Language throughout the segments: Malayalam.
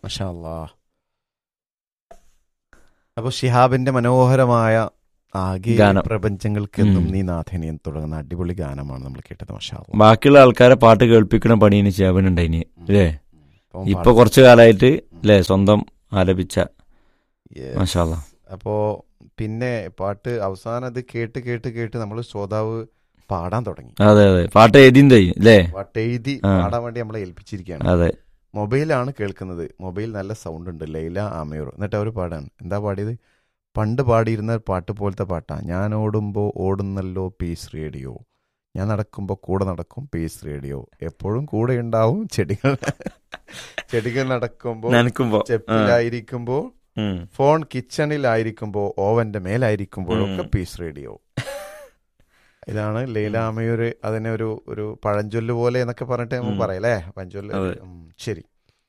മഷാ അല്ലാ അപ്പൊ ഷിഹാബിന്റെ മനോഹരമായ ആകെ ഗാനം. പ്രപഞ്ചങ്ങൾക്കെന്നും ഉം. നീ നാഥനിയം തുടങ്ങുന്ന അടിപൊളി ഗാനമാണ് നമ്മൾ കേട്ടത് മഷാ അല്ലാ. ബാക്കിയുള്ള ആൾക്കാരെ പാട്ട് കേൾപ്പിക്കണ പണീന് ചേവനുണ്ടായിനി അല്ലേ അപ്പം ഇപ്പൊ പാടി- കുറച്ചു കാലമായിട്ട് അല്ലേ സ്വന്തം ആലപിച്ച Yes. മാഷാല്ല അപ്പോ പിന്നെ പാട്ട് അവസാനം അത് കേട്ട് കേട്ട് കേട്ട് നമ്മൾ ശ്രോതാവ് പാടാൻ തുടങ്ങി അതെ അതെ പാട്ട് എഴുതിയും തയ്യും അല്ലേ പാട്ട് എഴുതി ആ. പാടാൻ വേണ്ടി നമ്മളെ ഏൽപ്പിച്ചിരിക്കുകയാണ് അതെ മൊബൈലാണ് കേൾക്കുന്നത് മൊബൈൽ നല്ല സൗണ്ട് ഉണ്ട് ലൈല ആമയൂർ എന്നിട്ട് അവർ പാടാണ് എന്താ പാടിയത് പണ്ട് പാടിയിരുന്ന പാട്ട് പോലത്തെ പാട്ടാ ഞാൻ ഓടുമ്പോൾ ഓടുന്നല്ലോ പീസ് റേഡിയോ ഞാൻ നടക്കുമ്പോൾ കൂടെ നടക്കും പീസ് റേഡിയോ എപ്പോഴും കൂടെ ഉണ്ടാവും ചെടികൾ ചെടികൾ നടക്കുമ്പോൾ നനക്കുമ്പോ ചെപ്പിലായിരിക്കുമ്പോൾ ഉം. ഫോൺ കിച്ചണിലായിരിക്കുമ്പോൾ ഓവന്റെ മേലായിരിക്കുമ്പോഴൊക്കെ ഉം. പീസ് റേഡിയോ ഇതാണ് ലൈല ആമയൂർ അതിനെ ഒരു ഒരു പഴഞ്ചൊല്ല് പോലെ എന്നൊക്കെ പറഞ്ഞിട്ട് നമുക്ക് ഉം. പറയാം അല്ലേ പഴഞ്ചൊല്ല് അതെ. ഉം, ശരി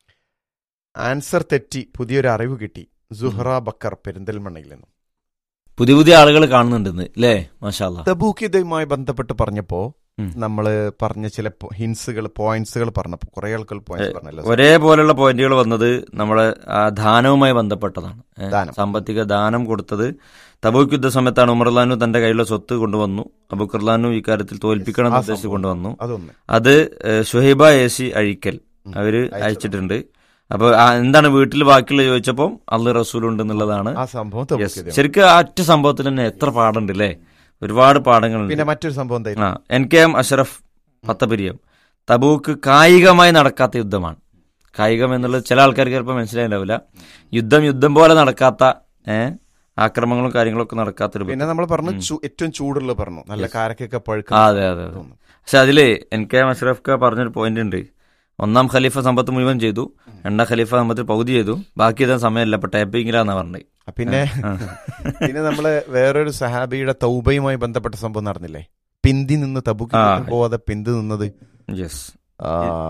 ആൻസർ തെറ്റി പുതിയൊരു അറിവ് കിട്ടി സുഹ്റ ബക്കർ പെരിന്തൽമണ്ണയിൽ നിന്നും പുതിയ പുതിയ ആളുകൾ കാണുന്നുണ്ടെന്ന് അല്ലേ മാഷാല്ല തബൂക്കിതുമായി ബന്ധപ്പെട്ട് പറഞ്ഞപ്പോ ഉം. നമ്മള് പറഞ്ഞ ചില ഹിൻസുകൾ പോയിന്റ്സുകൾ പറഞ്ഞപ്പോ കുറെ ആൾക്കാർ പോയിന്റ്സ് പറഞ്ഞല്ലോ ഒരേപോലെയുള്ള പോയിന്റുകൾ വന്നത് നമ്മളെ ആ ദാനവുമായി ബന്ധപ്പെട്ടതാണ് ഏ, ദാനം. സാമ്പത്തിക ദാനം കൊടുത്തത് തബൂക്ക് യുദ്ധ സമയത്താണ് ഉമർലാനു തന്റെ കയ്യിലുള്ള സ്വത്ത് കൊണ്ടുവന്നു അബുഖർലാനു ഇക്കാര്യത്തിൽ തോൽപ്പിക്കണം ആ എന്ന് ഉദ്ദേശിച്ച് സംഭവം. കൊണ്ടുവന്നു അതൊന്ന് അത് ഏ, ഷുഹൈബ എ സി അഴിക്കൽ ഉം. അവര് അയച്ചത്. അയച്ചിട്ടുണ്ട് അപ്പൊ ആ എന്താണ് വീട്ടിൽ ബാക്കിയുള്ള ചോദിച്ചപ്പോൾ അള്ളു റസൂൽ ഉണ്ട് എന്നുള്ളതാണ് ആ സംഭവം Yes. തബൂക്കിതുമായി. ശരിക്കും ആ ഒറ്റ സംഭവത്തിൽ തന്നെ എത്ര പാടുണ്ട് അല്ലേ ഒരുപാട് പാഠങ്ങളുണ്ട് പിന്നെ മറ്റൊരു സംഭവം ആ എന്തായിരുന്നു N K M Ashraf Pathapiriyam Tabuk കായികമായി നടക്കാത്ത യുദ്ധമാണ് കായികം എന്നുള്ളത് ചില ആൾക്കാർക്ക് ചിലപ്പോൾ മനസ്സിലായിണ്ടാവില്ല യുദ്ധം യുദ്ധം പോലെ നടക്കാത്ത ഏഹ് ആക്രമണങ്ങളും കാര്യങ്ങളൊക്കെ നടക്കാത്തൊരു പിന്നെ നമ്മൾ പറഞ്ഞു ചൂ- ഏറ്റവും ചൂടുള്ള പറഞ്ഞു നല്ല Yes. കാരക്കൊക്കെ ആ, പഴുക്കുന്ന അതെ അതെ അതെ പക്ഷെ അതില് എൻ കെ എം അഷറഫ് ക പറഞ്ഞൊരു പോയിന്റ് ഉണ്ട് ഒന്നാം ഖലീഫ സമ്പത്ത് മുഴുവൻ ചെയ്തു രണ്ടാം ഖലീഫ സമ്പത്തിൽ പകുതി ചെയ്തു ബാക്കി ഇതാ സമയമല്ല ഇപ്പൊ ടൈപ്പിങ്ങിലാന്നാ പറഞ്ഞത് ആ, പിന്നെ പിന്നെ നമ്മള് വേറൊരു സഹാബിയുടെ തൗബയുമായി ബന്ധപ്പെട്ട സംഭവം നടന്നില്ലേ പിന്തി നിന്ന് തബുക്ക് ആ. പോവാതെ പിന്തി നിന്നത് യെസ് ആ,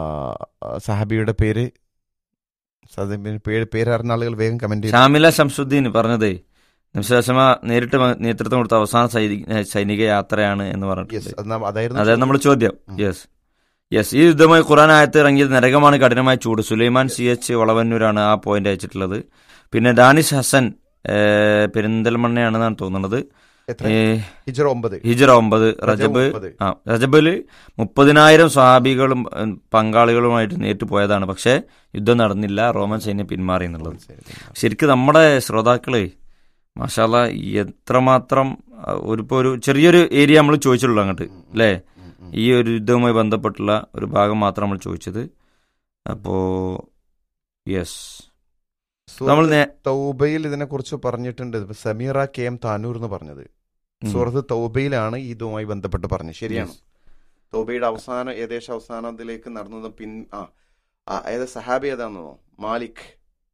സഹാബിയുടെ പേര് സഹാബിയുടെ പേര് പേര് അറിഞ്ഞ ആളുകൾ വേഗം കമന്റ് ചെയ്തു ഷാമില ശംസുദ്ദീൻ പറഞ്ഞതേ നിമിഷമ നേരിട്ട് മ- നേതൃത്വം കൊടുത്ത അവസാന സൈനിക സൈനിക യാത്രയാണ് എന്ന് യെസ് പറഞ്ഞിട്ടുണ്ട് അത് ന- അതായിരുന്നു അതായത് നമ്മൾ ചോദ്യം ഉം. യെസ് യെസ് ഈ യുദ്ധമായി ഖുറാൻ ആയത്ത് ഇറങ്ങിയത് നരകമാണ് കഠിനമായ ചൂട് സുലൈമാൻ സി എച്ച് വളവന്നൂരാണ് ആ പോയിന്റ് അയച്ചിട്ടുള്ളത് പിന്നെ ദാനിഷ് ഹസൻ ഏഹ്, പെരിന്തൽമണ്ണയാണെന്നാണ് തോന്നുന്നത് എത്ര ഏഹ്, ഹിജറ ഒമ്പത് ഹിജറ ഒമ്പത് റജബ് റജബ് ഒമ്പത്. ആ റജബില് മുപ്പതിനായിരം സ്വഹാബികളും ഉം, പങ്കാളികളുമായിട്ട് നേരിട്ട് പോയതാണ് പക്ഷേ യുദ്ധം നടന്നില്ല റോമൻ സൈന്യം പിന്മാറി എന്നുള്ളത് ശരിക്കും നമ്മുടെ ശ്രോതാക്കളെ മാഷാല്ല എത്രമാത്രം ആ, ഒരു ഇപ്പൊ ഒരു ചെറിയൊരു ഏരിയ നമ്മൾ ചോദിച്ചുള്ളൂ അങ്ങോട്ട് അല്ലേ ഈ ഒരു യുദ്ധവുമായി ബന്ധപ്പെട്ടുള്ള ഒരു ഭാഗം മാത്രം നമ്മൾ ചോദിച്ചത് അപ്പോ യെസ് നമ്മൾ നേ- തൗബയിൽ ഇതിനെ കുറിച്ച് പറഞ്ഞിട്ടുണ്ട് ഇപ്പൊ സമീറ കെ എം താനൂർ എന്ന് പറഞ്ഞത് ഉം. സുഹൃത്ത് തൗബയിലാണ് ഈ ഇതുമായി ബന്ധപ്പെട്ട് പറഞ്ഞത് ശരിയാണ് Yes. തൗബയുടെ അവസാനം ഏകദേശം അവസാനത്തിലേക്ക് നടന്നത് പിൻ ആ ആ, ഏത് സഹാബി ഏതാണെന്നോ മാലിക്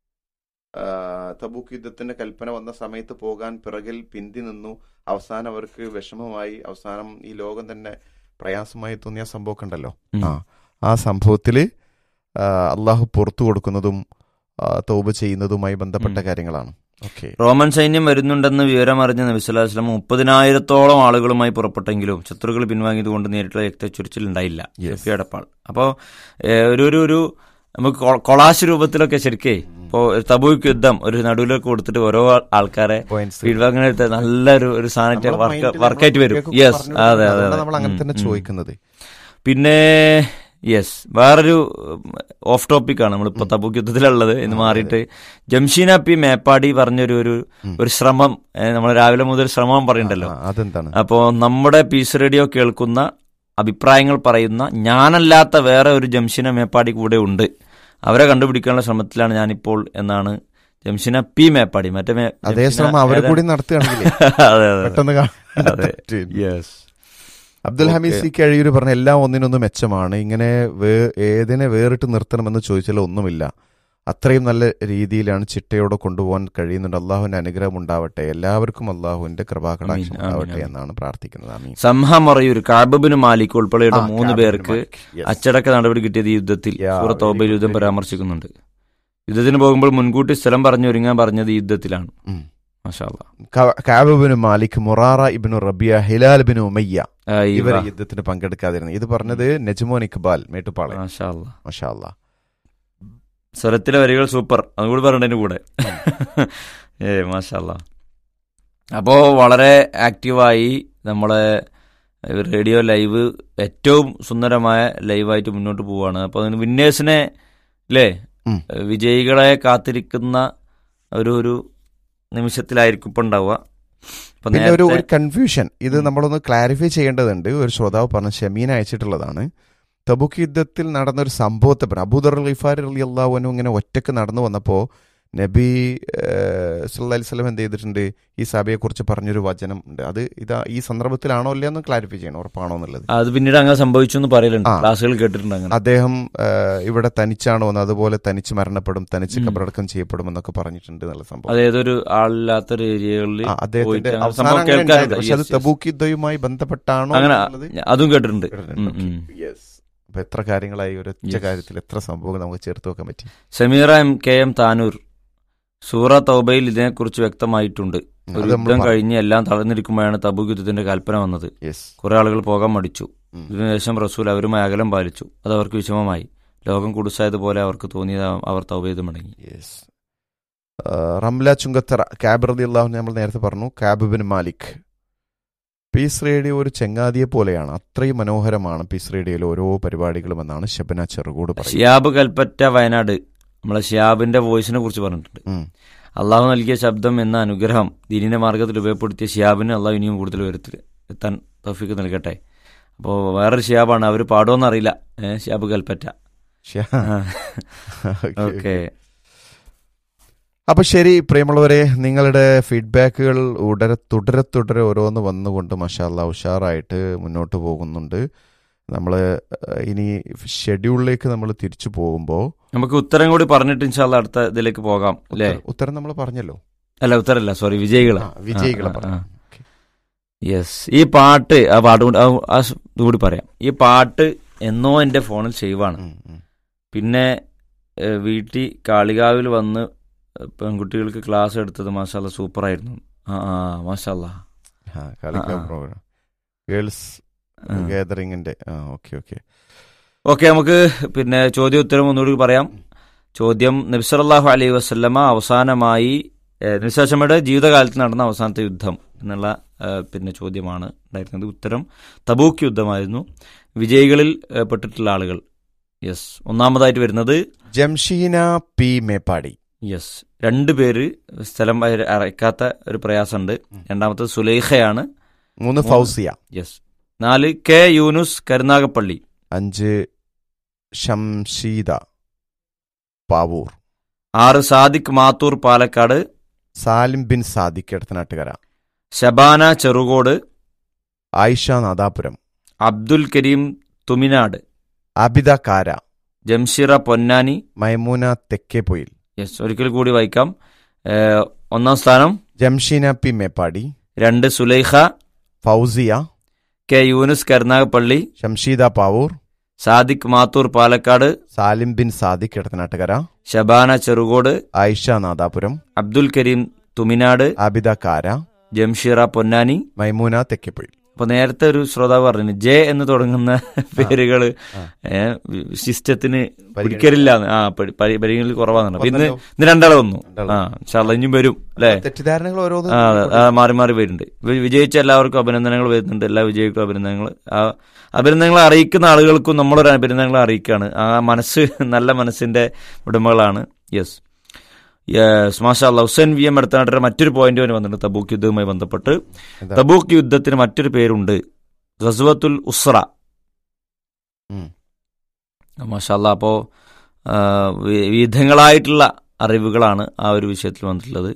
ആ, തബൂക്ക് യുദ്ധത്തിന്റെ കൽപ്പന വന്ന സമയത്ത് പോകാൻ പിറകിൽ പിന്തി നിന്നു അവസാനം അവർക്ക് വിഷമമായി അവസാനം ഈ ലോകം തന്നെ പ്രയാസമായി തോന്നിയ സംഭവമൊക്കെ ഉണ്ടല്ലോ ഉം. ആ ആ സംഭവത്തില് ആ, അള്ളാഹു പുറത്തു കൊടുക്കുന്നതും ആ, തൗബ ചെയ്യുന്നതുമായി ബന്ധപ്പെട്ട ഉം. കാര്യങ്ങളാണ് ഓക്കെ റോമൻ സൈന്യം വരുന്നുണ്ടെന്ന് വിവരമറിഞ്ഞ നബിസ്വലാസ്ലം മുപ്പതിനായിരത്തോളം ആളുകളുമായി പുറപ്പെട്ടെങ്കിലും ശത്രുക്കൾ പിൻവാങ്ങിയതുകൊണ്ട് നേരിട്ടുള്ള രക്തച്ചൊരിച്ചിൽ ഉണ്ടായില്ല Yes. ഷെഫിയടപ്പാൾ അപ്പോൾ ഒരു ഒരു ഒരു നമുക്ക് കൊ- കൊളാശ് രൂപത്തിലൊക്കെ ശരിക്കേ ഇപ്പോൾ തബൂക്ക് യുദ്ധം ഒരു നടുവിലൊക്കെ കൊടുത്തിട്ട് ഓരോ ആൾക്കാരെ ഫീഡ്ബാക്കിന് എടുത്ത് നല്ലൊരു ഒരു സാധനം വർക്ക് വർക്കായിട്ട് വരും യെസ് അതെ അതെ അതെ നമ്മൾ അങ്ങനെ ഉം, തന്നെ ഉം. ചോദിക്കുന്നത് പിന്നെ യെസ് വേറൊരു ഓഫ് ടോപ്പിക് ആണ് നമ്മളിപ്പോ തബൂക്ക് യുദ്ധത്തിലുള്ളത് എന്ന് മാറിയിട്ട് ജംഷീന പി മേപ്പാടി പറഞ്ഞൊരു ഒരു ഉം. ഒരു ശ്രമം നമ്മൾ രാവിലെ മുതൽ ശ്രമം പറയണ്ടല്ലോ ആ, അതെന്താണ് അപ്പോ നമ്മുടെ പീസ് റേഡിയോ കേൾക്കുന്ന അഭിപ്രായങ്ങൾ പറയുന്ന ഞാനല്ലാത്ത വേറെ ഒരു ജംഷീന മേപ്പാടി കൂടെ ഉണ്ട് അവരെ കണ്ടുപിടിക്കാനുള്ള ശ്രമത്തിലാണ് ഞാനിപ്പോൾ എന്നാണ് ജംഷീന പി മേപ്പാടി മറ്റേ മേ- അതേ ജംഷീന ശ്രമം അവരെ ഏതാ? കൂടി നടത്തുകയാണെങ്കിൽ അതെ അതെ പെട്ടെന്ന് കാണാൻ അതെ. പറ്റും. Yes Abdul Hameed Okay. C Kazhiyur പറഞ്ഞ എല്ലാം ഒന്നിനൊന്ന് മെച്ചമാണ് ഇങ്ങനെ വേ- ഏതിനെ വേറിട്ട് നിർത്തണമെന്ന് ചോദിച്ചാൽ ഒന്നുമില്ല അത്രയും നല്ല രീതിയിലാണ് ചിട്ടയോടെ കൊണ്ടുപോകാൻ കഴിയുന്നുണ്ട് അള്ളാഹുവിന്റെ അനുഗ്രഹം ഉണ്ടാവട്ടെ എല്ലാവർക്കും അള്ളാഹുവിന്റെ കൃപാകടാക്ഷം ആമീൻ, ഉണ്ടാവട്ടെ ആമീൻ. എന്നാണ് പ്രാർത്ഥിക്കുന്നത് ആമീൻ സംഹ മറയൂർ കാബബിന് മാലിക് ഉൾപ്പെടെയുള്ള ആ, മൂന്ന് ക്യാബിൻ പേർക്ക് മാലിക്. Yes. അച്ചടക്ക നടപടി കിട്ടിയത് ഈ യുദ്ധത്തിൽ Yeah, സൂറത്ത് very ഓബയിൽ good, യുദ്ധം very good. പരാമർശിക്കുന്നുണ്ട് യുദ്ധത്തിന് പോകുമ്പോൾ മുൻകൂട്ടി സ്ഥലം പറഞ്ഞൊരുങ്ങാൻ പറഞ്ഞത് ഈ യുദ്ധത്തിലാണ് ഉം. മാഷാല്ലാ. ക- കാബിബിന് മാലിക് മുറാറ ഇബിനു റബിയ ഹിലാൽ ബിനു ഉമയ്യ ആ, ഈ ഇവർ വാ. യുദ്ധത്തിന് പങ്കെടുക്കാതിരുന്നു ഇത് പറഞ്ഞത് നജ്മോൻ ഇക്ബാൽ മേട്ടുപ്പാളെ മാഷാല്ലാ. മഷാല്ല സ്വരത്തിലെ വരികൾ സൂപ്പർ അതുകൂടി പറഞ്ഞതിന് കൂടെ ഏ മാഷല്ല അപ്പോൾ വളരെ ആക്റ്റീവായി നമ്മളെ റേഡിയോ ലൈവ് ഏറ്റവും സുന്ദരമായ ലൈവായിട്ട് മുന്നോട്ട് പോവുകയാണ് അപ്പോൾ അതിന് വിന്നേഴ്സിനെ അല്ലേ ഉം. വിജയികളെ കാത്തിരിക്കുന്ന ഒരു ഒരു നിമിഷത്തിലായിരിക്കും ഇപ്പം ഉണ്ടാവുക അപ്പം പിന്നെ ഒരു നേരത്തെ ഒരു കൺഫ്യൂഷൻ ഇത് ഉം. നമ്മളൊന്ന് ക്ലാരിഫൈ ചെയ്യേണ്ടതുണ്ട് ഒരു ശ്രോതാവ് പറഞ്ഞ ഷമീൻ അയച്ചിട്ടുള്ളതാണ് തബുക്ക് യുദ്ധത്തിൽ നടന്ന ഒരു സംഭവത്തെ പറഞ്ഞു അബൂദർ ഖിഫാർ അലി അള്ളാഹുനും ഇങ്ങനെ ഒറ്റക്ക് നടന്നു വന്നപ്പോൾ നബി സല്ലല്ലാഹു അലൈഹി വസല്ലം എന്ത് ചെയ്തിട്ടുണ്ട് ഈ സഭയെ കുറിച്ച് പറഞ്ഞൊരു വചനം ഉണ്ട് അത് ഇതാ ഈ സന്ദർഭത്തിലാണോ അല്ലേ എന്ന് ക്ലാരിഫൈ ചെയ്യണം ഉറപ്പാണോ എന്നുള്ളത് അത് പിന്നീട് അങ്ങനെ സംഭവിച്ചു എന്ന് പറയലുണ്ട് ആ. ക്ലാസ്സുകൾ കേട്ടിട്ടുണ്ട് അങ്ങനെ അദ്ദേഹം ആ, ഇവിടെ തനിച്ചാണോ വന്നത് അതുപോലെ തനിച്ച് മരണപ്പെടും തനിച്ച് ഉം. കബറടക്കം ചെയ്യപ്പെടും എന്നൊക്കെ പറഞ്ഞിട്ടുണ്ട് എന്നുള്ള സംഭവം അത് ഏതൊരു ആളില്ലാത്തൊരു ഏരിയകളിൽ ആ, അദ്ദേഹത്തിന്റെ പോയിട്ട് അങ്ങനെ അവസാനം സംഭവം അങ്ങനെ കേൾക്കാറുണ്ട്. ഉണ്ടായത്. പക്ഷെ അത് Yes, yes. തബൂക്ക് യുദ്ധവുമായി ബന്ധപ്പെട്ടാണോ അങ്ങനെ എന്നുള്ളത് അതും കേട്ടിട്ടുണ്ട് ഉം, ഉം. യെസ് അപ്പൊ എത്ര കാര്യങ്ങളായി ഒരു ഒറ്റ Yes. കാര്യത്തിൽ എത്ര സംഭവങ്ങൾ നമുക്ക് ചേർത്ത് വെക്കാൻ പറ്റി Sameera M K M Tanur സൂറ തൗബയിൽ ഇതിനെക്കുറിച്ച് വ്യക്തമായിട്ടുണ്ട് ഒരു അത് നമ്മൾ യുദ്ധം കഴിഞ്ഞ് എല്ലാം തളർന്നിരിക്കുമ്പോഴാണ് തബൂക്ക് യുദ്ധത്തിന്റെ കൽപ്പന വന്നത് യെസ് കുറെ ആളുകൾ പോകാൻ മടിച്ചു ഇതിനുശേഷം റസൂൽ അവരുമായി അകലം പാലിച്ചു അത് അവർക്ക് വിഷമമായി ലോകം കുടുസായതുപോലെ അവർക്ക് തോന്നിയത് അവർ തൗബ ചെയ്ത് മടങ്ങി യെസ് റംല ചുങ്കത്തറ ക്യാബ് റതി അള്ളാഹു നമ്മൾ നേരത്തെ പറഞ്ഞു Ka'b bin Malik peace radio ഒരു ചെങ്ങാതിയെ പോലെയാണ് അത്രയും മനോഹരമാണ് പീസ് റേഡിയോയിലെ ഓരോ പരിപാടികളും എന്നാണ് ഷബന ചെറുകൂട് പറയുന്നത് ഷിയാബ് കൽപ്പറ്റ വയനാട് നമ്മളെ ഷിയാബിന്റെ വോയിസിനെ കുറിച്ച് പറഞ്ഞിട്ടുണ്ട് ഉം. അള്ളാഹു നൽകിയ ശബ്ദം എന്ന അനുഗ്രഹം ദീനിന്റെ മാർഗത്തിൽ ഉപയോഗപ്പെടുത്തിയ ഷിയാബിന് അള്ളാഹു ഇനിയും കൂടുതൽ ഉയരത്തിൽ എത്താൻ തൗഫീക്ക് നൽകട്ടെ അപ്പോൾ വേറൊരു ഷിയാബാണ് അവർ പാടുമെന്ന് അറിയില്ല ഏഹ് ഷിയാബ് കൽപ്പറ്റ ശ്ശെ. Okay. ഓക്കെ അപ്പൊ ശരി പ്രിയമുള്ളവരെ നിങ്ങളുടെ ഫീഡ്ബാക്കുകൾ ഉടരെ തുടരെ തുടരെ ഓരോന്ന് വന്നുകൊണ്ട് മഷാല്ല ഉഷാറായിട്ട് മുന്നോട്ട് പോകുന്നുണ്ട് നമ്മൾ ഇനി ഷെഡ്യൂളിലേക്ക് നമ്മൾ തിരിച്ചു പോകുമ്പോൾ നമുക്ക് ഉത്തരം കൂടി പറഞ്ഞിട്ട് ഇൻഷാല്ല അടുത്ത ഇതിലേക്ക് പോകാം അല്ലേ ഉത്തരം നമ്മൾ പറഞ്ഞല്ലോ അല്ല ഉത്തരല്ല സോറി വിജയികളെ ആ, വിജയികളെ ആ, ആ, പറഞ്ഞു ആ. യെസ് ഈ പാട്ട് ആ പാട്ട് കൊണ്ട് ആ- ആ സ് ഇത് കൂടി പറയാം ഈ പാട്ട് എന്നോ എൻ്റെ ഫോണിൽ സേവാണ് ഉം, ഉം. പിന്നെ ഏഹ്, വീട്ടിൽ കാളികാവിൽ വന്ന് പെൺകുട്ടികൾക്ക് ക്ലാസ് എടുത്തത് മാഷാല്ല സൂപ്പറായിരുന്നു ആ ആ മാഷാല്ല ആ, കളിക്കാൻ ആ, ആ. പ്രോഗ്രാം ഗേൾസ് ഗാദറിങ്ങിന്റെ ആ ഓക്കെ ഓക്കെ ഓക്കെ നമുക്ക് പിന്നെ ചോദ്യം ഉത്തരം ഒന്നുകൂടി പറയാം ചോദ്യം നബ്സലാഹു അലൈഹി വസ്ലമ അവസാനമായി നിശാശമ്മയുടെ ജീവിതകാലത്ത് നടന്ന അവസാനത്തെ യുദ്ധം എന്നുള്ള ഏഹ്, പിന്നെ ചോദ്യമാണ് ഉണ്ടായിരുന്നത് ഉത്തരം തബൂക്ക് യുദ്ധമായിരുന്നു വിജയികളിൽ ഏഹ്, പെട്ടിട്ടുള്ള ആളുകൾ യെസ് ഒന്നാമതായിട്ട് വരുന്നത് ജംഷീന പി മേപ്പാടി യെസ് രണ്ട് പേര് സ്ഥലം അയ- അയക്കാത്ത ഒരു പ്രയാസമുണ്ട് രണ്ടാമത്തത് സുലൈഖയാണ് മൂന്ന് ഫൗസിയ യെസ് നാല് കെ യൂനുസ് കരുനാഗപ്പള്ളി അഞ്ച് ഷംഷീദ പാവൂർ ആറ് സാദിഖ് മാത്തൂർ പാലക്കാട് സാലിം ബിൻ സാദിഖ് എടത്തനാട്ടുകര ശബാന ചെറുകോട് ആയിഷ നാദാപുരം അബ്ദുൽ കരീം തുമിനാട് അബിദ കാര ജംഷിറ പൊന്നാനി മൈമൂന തെക്കേപ്പൊയിൽ യെസ് ഒരിക്കൽ കൂടി വായിക്കാം ഏഹ്, ഒന്നാം സ്ഥാനം ജംഷീന പി മേപ്പാടി രണ്ട് സുലൈഖ ഫൗസിയ കെ യൂനുസ് കരുനാഗപ്പള്ളി ഷംഷീദ പാവൂർ സാദിഖ് മാത്തൂർ പാലക്കാട് സാലിം ബിൻ സാദിഖ് എടത്തനാട്ടുകര ശബാന ചെറുകോട് ആയിഷ നാദാപുരം അബ്ദുൽ കരീം തുമിനാട് ആബിദ കാര ജംഷിറ പൊന്നാനി മൈമൂന തെക്കേപ്പൊയിൽ അപ്പൊ നേരത്തെ ഒരു ശ്രോതാവ് പറഞ്ഞു ജെ എന്ന് തുടങ്ങുന്ന പേരുകൾ ആ. സിസ്റ്റത്തിന് പരിഗണന- പിടിക്കലില്ല ആ പരി- പരി- പരിഗണനയിൽ കുറവാണ് അപ്പൊ ഇന്ന് വന്നല്ലോ. ഇന്ന് രണ്ടാളെ വന്നു രണ്ടാള്. ആ ഇൻഷാല്ലാ ഇനിയും വരും അല്ലേ തെറ്റിദ്ധാരണകൾ ഓരോന്ന് ആ അതെ. ആ, മാറി മാറി വരുന്നുണ്ട് വി- വിജയിച്ച എല്ലാവർക്കും അഭിനന്ദനങ്ങൾ വരുന്നുണ്ട് എല്ലാ വിജയിക്കും അഭിനന്ദനങ്ങൾ ആ അഭിനന്ദനങ്ങൾ അറിയിക്കുന്ന ആളുകൾക്കും നമ്മളൊരു അഭിനന്ദനങ്ങൾ അറിയിക്കുകയാണ് ആ മനസ്സ് നല്ല മനസ്സിന്റെ ഉടമകളാണ് യെസ് യെസ് മാഷാ അല്ലാ ഹുസൈൻ വി എം എടുത്താണ്ട് മറ്റൊരു പോയിന്റ് വരെ വന്നിട്ടുണ്ട് തബൂക്ക് യുദ്ധവുമായി ബന്ധപ്പെട്ട് എന്താ? തബൂക്ക് യുദ്ധത്തിന് മറ്റൊരു പേരുണ്ട് ഗസ്വത്തുൽ ഉസ്ര ഉം. മാഷാല്ല അപ്പോൾ വിവിധങ്ങളായിട്ടുള്ള അറിവുകളാണ് ആ ഒരു വിഷയത്തിൽ വന്നിട്ടുള്ളത്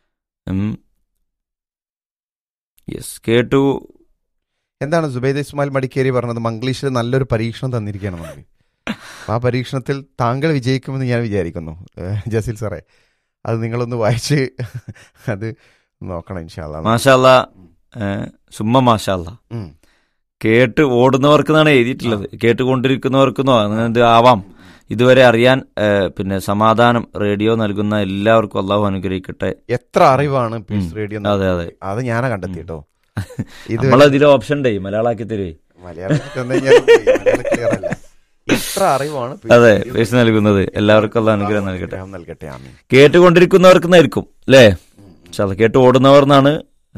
യെസ് കേട്ടു എന്താണ് സുബൈദ് ഇസ്മായിൽ മടിക്കേരി പറഞ്ഞത് മംഗ്ലീഷിൽ നല്ലൊരു പരീക്ഷണം തന്നിരിക്കുകയാണ് നമുക്ക് അപ്പൊ ആ പരീക്ഷണത്തിൽ താങ്കൾ വിജയിക്കുമെന്ന് ഞാൻ വിചാരിക്കുന്നു ഏഹ് ജസീൽ സാറേ അത് നിങ്ങളൊന്ന് വായിച്ച് അത് നോക്കണം ഇൻഷാല്ല മാഷാല്ല സുമ്മ മാഷാല്ല കേട്ട് ഓടുന്നവർക്കെന്നാണ് എഴുതിയിട്ടുള്ളത് കേട്ടുകൊണ്ടിരിക്കുന്നവർക്കെന്നോ അങ്ങനെ ഇത് ആവാം ഇതുവരെ അറിയാൻ ഏ, പിന്നെ സമാധാനം റേഡിയോ നൽകുന്ന എല്ലാവർക്കും അള്ളാഹു അനുഗ്രഹിക്കട്ടെ എത്ര അറിവാണ് പീസ് ഉം. റേഡിയോ അതെ അതെ അത് ഞാനാ കണ്ടെത്തി കേട്ടോ ഇത് നമ്മളതിലെ ഓപ്ഷൻ ഉണ്ടേ മലയാളാക്കി തരുവേ മലയാളം തന്നു കഴിഞ്ഞാൽ മലയാളം clear അല്ല. എത്ര അറിവാണ് അതെ പേശ് നൽകുന്നത് എല്ലാവർക്കും അല്ല അനുഗ്രഹം നൽകട്ടെ അനുഗ്രഹം നൽകട്ടെ ആമീൻ കേട്ടുകൊണ്ടിരിക്കുന്നവർക്കുന്നായിരിക്കും അല്ലേ ചല കേട്ട് ഓടുന്നവർ എന്നാണ്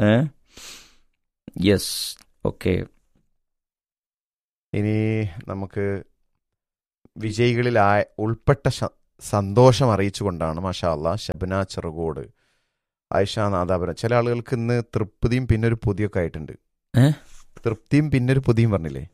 യെസ് ഓക്കെ ഇനി നമുക്ക് വിജയികളിൽ ആ- ഉൾപ്പെട്ട ശ- സന്തോഷം അറിയിച്ചുകൊണ്ടാണ് മാഷാ അല്ലാ ഷബന ചെറുകോട് ആയിഷ നാദാപുരം ചില ആളുകൾക്ക് ഇന്ന് തൃപ്തിയും പിന്നെ ഒരു പൊതിയൊക്കെ ആയിട്ടുണ്ട് ഏ? തൃപ്തിയും പിന്നെ ഒരു പൊതിയും പറഞ്ഞില്ലേ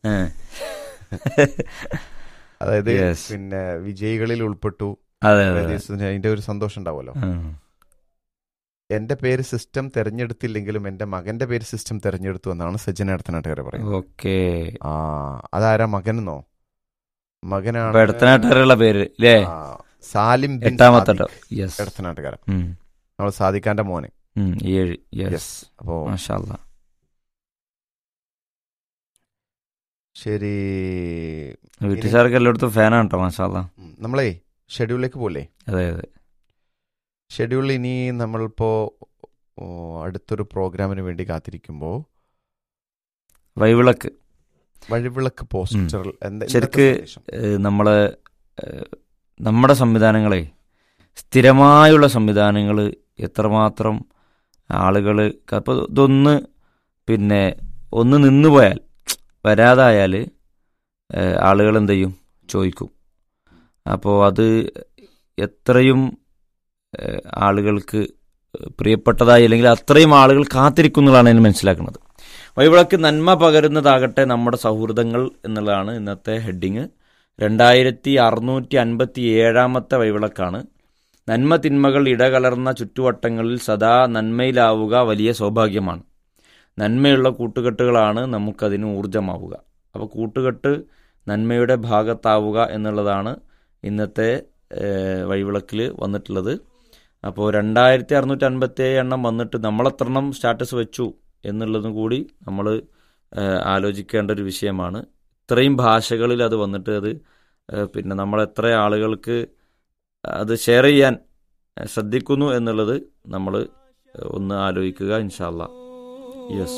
അതായത് Yes. പിന്നെ വിജയികളിൽ ഉൾപ്പെട്ടു അതെ അതെ കുറേ ദിവസത്തിന് അതിന്റെ ഒരു സന്തോഷം ഉണ്ടാവുമല്ലോ ഉം. എന്റെ പേര് സിസ്റ്റം തെരഞ്ഞെടുത്തില്ലെങ്കിലും എന്റെ മകന്റെ പേര് സിസ്റ്റം തെരഞ്ഞെടുത്തു എന്നാണ് സജ്ജന അടുത്തനാട്ടുകാരെ പറയുന്നത് ഓക്കെ ആ അതാരാ മകനെന്നോ മകനാണ് അപ്പൊ എടുത്തനാട്ടുകാരുള്ള പേര് അല്ലേ ആ, സാലിം ബിൻ എട്ടാമത്തെ യെസ് ഇടത്തനാട്ടുകാരൻ നമ്മൾ സാദിഖാന്റെ മോന് ഏഴ് യെസ് യെസ് അപ്പോ മാഷാല്ല ശരി വീട്ടുകാർക്ക് എല്ലായിടത്തും ഫാനാണ് കേട്ടോ മാഷാല്ല ഉം, നമ്മളേ ഷെഡ്യൂളിലേക്ക് പോലെ അതെ അതെ ഷെഡ്യൂൾ ഇനി നമ്മളിപ്പോ ഓ, അടുത്തൊരു പ്രോഗ്രാമിന് വേണ്ടി കാത്തിരിക്കുമ്പോൾ വൈവിളക്ക് വഴിവിളക്ക് പോസ്റ്ററിൽ എന്താ ശരിക്ക് ഇന്നത്തെ സന്ദേശം? ഏഹ് നമ്മളെ ഏഹ് നമ്മുടെ സംവിധാനങ്ങളെ സ്ഥിരമായുള്ള സംവിധാനങ്ങൾ എത്രമാത്രം ആളുകൾ അപ്പോൾ ഇതൊന്ന് പിന്നെ ഒന്ന് നിന്ന് പോയാൽ വരാതായാൽ ആളുകൾ എന്ത് ചെയ്യും ചോദിക്കും അപ്പോൾ അത് എത്രയും ഏഹ് ആളുകൾക്ക് പ്രിയപ്പെട്ടതായി അല്ലെങ്കിൽ അത്രയും ആളുകൾ കാത്തിരിക്കുന്നതാണ് ഞാൻ മനസ്സിലാക്കുന്നത് വഴിവിളക്ക് നന്മ പകരുന്നതാകട്ടെ നമ്മുടെ സൗഹൃദങ്ങൾ എന്നുള്ളതാണ് ഇന്നത്തെ ഹെഡിങ് രണ്ടായിരത്തി അറുന്നൂറ്റി അൻപത്തി ഏഴാമത്തെ വഴിവിളക്കാണ് നന്മ തിന്മകൾ ഇടകലർന്ന ചുറ്റുവട്ടങ്ങളിൽ സദാ നന്മയിലാവുക വലിയ സൗഭാഗ്യമാണ് നന്മയുള്ള കൂട്ടുകെട്ടുകളാണ് നമുക്കതിന് ഊർജമാവുക അപ്പോൾ കൂട്ടുകെട്ട് നന്മയുടെ ഭാഗത്താവുക എന്നുള്ളതാണ് ഇന്നത്തെ ഏഹ്, വഴിവിളക്കിൽ വന്നിട്ടുള്ളത് അപ്പോൾ രണ്ടായിരത്തി അറുന്നൂറ്റി അൻപത്തി ഏഴ് എണ്ണം വന്നിട്ട് നമ്മളെത്രണ്ണം സ്റ്റാറ്റസ് വെച്ചു എന്നുള്ളതും കൂടി നമ്മൾ ആലോചിക്കേണ്ട ഒരു വിഷയമാണ് ഇത്രയും ഭാഷകളിൽ അത് വന്നിട്ട് അത് ഏഹ്, പിന്നെ നമ്മൾ എത്ര ആളുകൾക്ക് അത് ഷെയർ ചെയ്യാൻ ഏഹ്, ശ്രദ്ധിക്കുന്നു എന്നുള്ളത് നമ്മൾ ഒന്ന് ആലോചിക്കുക ഇൻഷാല്ല യെസ്